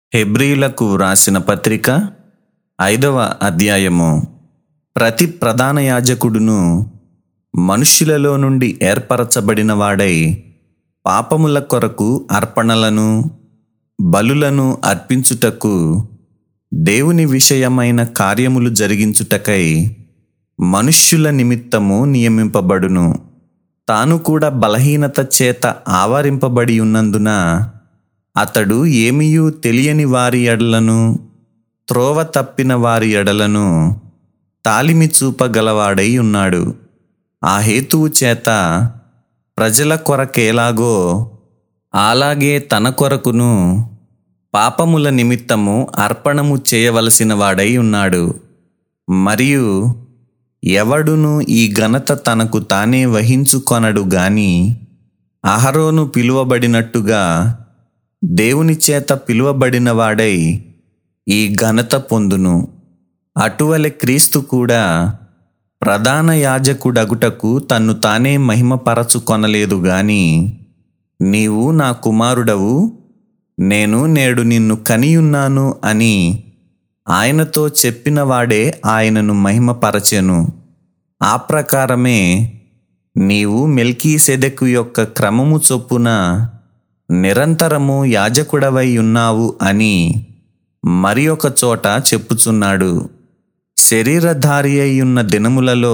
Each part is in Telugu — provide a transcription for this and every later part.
హెబ్రీలకు వ్రాసిన పత్రిక ఐదవ అధ్యాయము ప్రతి ప్రధాన యాజకుడును మనుష్యులలో నుండి ఏర్పరచబడిన వాడై పాపముల కొరకు అర్పణలను బలులను అర్పించుటకు దేవుని విషయమైన కార్యములు జరిగించుటకై మనుష్యుల నిమిత్తము నియమింపబడును తాను కూడా బలహీనత చేత ఆవరింపబడి ఉన్నందున అతడు ఏమియూ తెలియని వారి ఎడలను త్రోవ తప్పిన వారి ఎడలను తాలిమి చూపగలవాడై ఉన్నాడు ఆ హేతువు చేత ప్రజల కొరకేలాగో అలాగే తన కొరకును పాపముల నిమిత్తము అర్పణము చేయవలసిన వాడై ఉన్నాడు మరియు ఎవడును ఈ ఘనత తనకు తానే వహించుకొనడు గాని అహరోను పిలువబడినట్టుగా దేవుని చేత పిలువబడిన వాడై ఈ ఘనత పొందును అటువలె క్రీస్తు కూడా ప్రధాన యాజకుడగుటకు తన్ను తానే మహిమపరచుకొనలేదు గాని నీవు నా కుమారుడవు నేను నేడు నిన్ను కనియున్నాను అని ఆయనతో చెప్పిన వాడే ఆయనను మహిమపరచెను ఆ ప్రకారమే నీవు మెల్కీ సెదెకు యొక్క క్రమము చొప్పున నిరంతరము యాజకుడవై ఉన్నావు అని మరి ఒక చోట చెప్పుచున్నాడు శరీరధారి అయ్యున్న దినములలో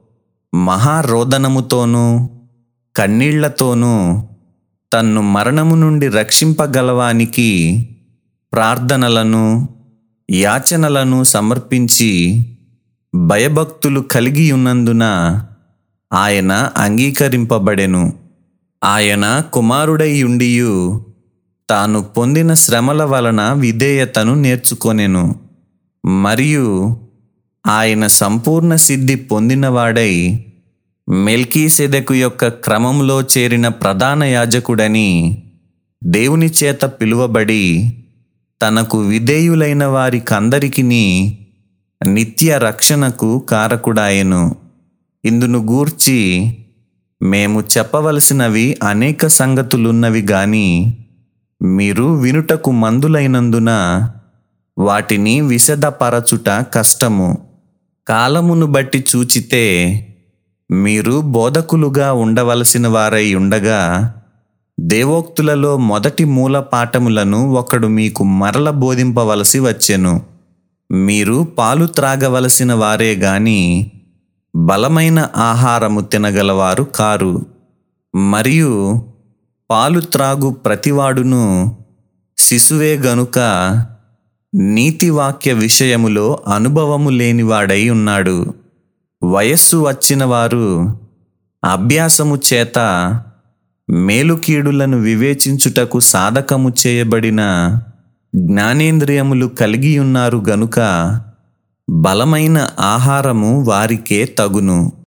మహారోదనముతోనూ కన్నీళ్లతోనూ తన్ను మరణము నుండి రక్షింపగలవానికి ప్రార్థనలను యాచనలను సమర్పించి భయభక్తులు కలిగి ఉన్నందున ఆయన అంగీకరింపబడెను ఆయన కుమారుడై ఉండియు తాను పొందిన శ్రమల వలన విధేయతను నేర్చుకొనెను మరియు ఆయన సంపూర్ణ సిద్ధి పొందినవాడై మెల్కీసెదెకు యొక్క క్రమంలో చేరిన ప్రధాన యాజకుడని దేవుని చేత పిలువబడి తనకు విధేయులైన వారికందరికీ నిత్య రక్షణకు కారకుడాయెను ఇందును గూర్చి మేము చెప్పవలసినవి అనేక సంగతులున్నవి గాని మీరు వినుటకు మందులైనందున వాటిని విశదపరచుట కష్టము కాలమును బట్టి చూచితే మీరు బోధకులుగా ఉండవలసిన వారై ఉండగా దేవోక్తులలో మొదటి మూల పాఠములను ఒకడు మీకు మరల బోధింపవలసి వచ్చెను మీరు పాలు త్రాగవలసిన వారే గాని బలమైన ఆహారము తినగలవారు కారు మరియు పాలు త్రాగు ప్రతివాడును శిశువే గనుక నీతివాక్య విషయములో అనుభవము లేనివాడై ఉన్నాడు వయస్సు వచ్చిన వారు అభ్యాసము చేత మేలుకీడులను వివేచించుటకు సాధకము చేయబడిన జ్ఞానేంద్రియములు కలిగి ఉన్నారు గనుక బలమైన ఆహారము వారికే తగును